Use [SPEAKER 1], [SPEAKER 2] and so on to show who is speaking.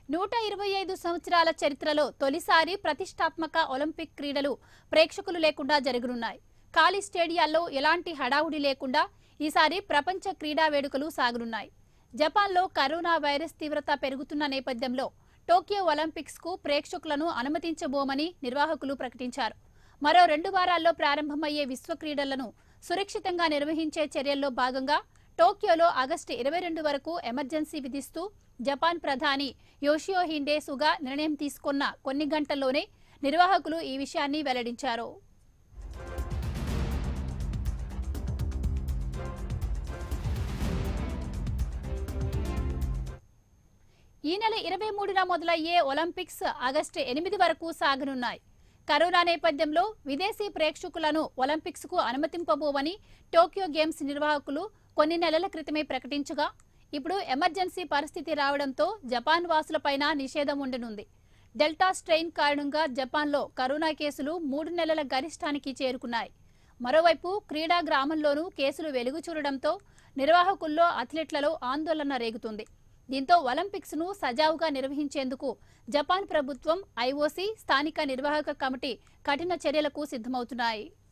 [SPEAKER 1] నూట ఇరవై ఐదు సంవత్సరాల చరిత్రలో తొలిసారి ప్రతిష్టాత్మక ఒలింపిక్ క్రీడలు ప్రేక్షకులు లేకుండా జరగనున్నాయి ఖాళీ స్టేడియాల్లో ఎలాంటి హడావుడి లేకుండా ఈసారి ప్రపంచ క్రీడా వేడుకలు సాగనున్నాయి జపాన్లో కరోనా వైరస్ తీవ్రత పెరుగుతున్న నేపథ్యంలో టోక్యో ఒలింపిక్స్ కు ప్రేక్షకులను అనుమతించబోమని నిర్వాహకులు ప్రకటించారు మరో రెండు వారాల్లో ప్రారంభమయ్యే విశ్వ క్రీడలను సురక్షితంగా నిర్వహించే చర్యల్లో భాగంగా టోక్యోలో ఆగస్టు ఇరవై రెండు వరకు ఎమర్జెన్సీ విధిస్తూ జపాన్ ప్రధాని యోషియో హిండే సుగా నిర్ణయం తీసుకున్న కొన్ని గంటల్లోనే నిర్వాహకులు ఈ విషయాన్ని వెల్లడించారు ఈ నెల ఇరవై మూడున మొదలయ్యే ఒలింపిక్స్ ఆగస్టు ఎనిమిది వరకు సాగనున్నాయి కరోనా నేపథ్యంలో విదేశీ ప్రేక్షకులను ఒలింపిక్స్ కు అనుమతింపబోవని టోక్యో గేమ్స్ నిర్వాహకులు కొన్ని నెలల క్రితమే ప్రకటించగా ఇప్పుడు ఎమర్జెన్సీ పరిస్థితి రావడంతో జపాన్ వాసులపైన నిషేధం ఉండనుంది డెల్టా స్ట్రెయిన్ కారణంగా జపాన్లో కరోనా కేసులు మూడు నెలల గరిష్టానికి చేరుకున్నాయి మరోవైపు క్రీడా గ్రామంలోనూ కేసులు వెలుగు చూడడంతో నిర్వాహకుల్లో అథ్లెట్లలో ఆందోళన రేగుతుంది దీంతో ఒలింపిక్స్ ను సజావుగా నిర్వహించేందుకు జపాన్ ప్రభుత్వం ఐఓసీ స్థానిక నిర్వాహక కమిటీ కఠిన చర్యలకు సిద్ధమవుతున్నాయి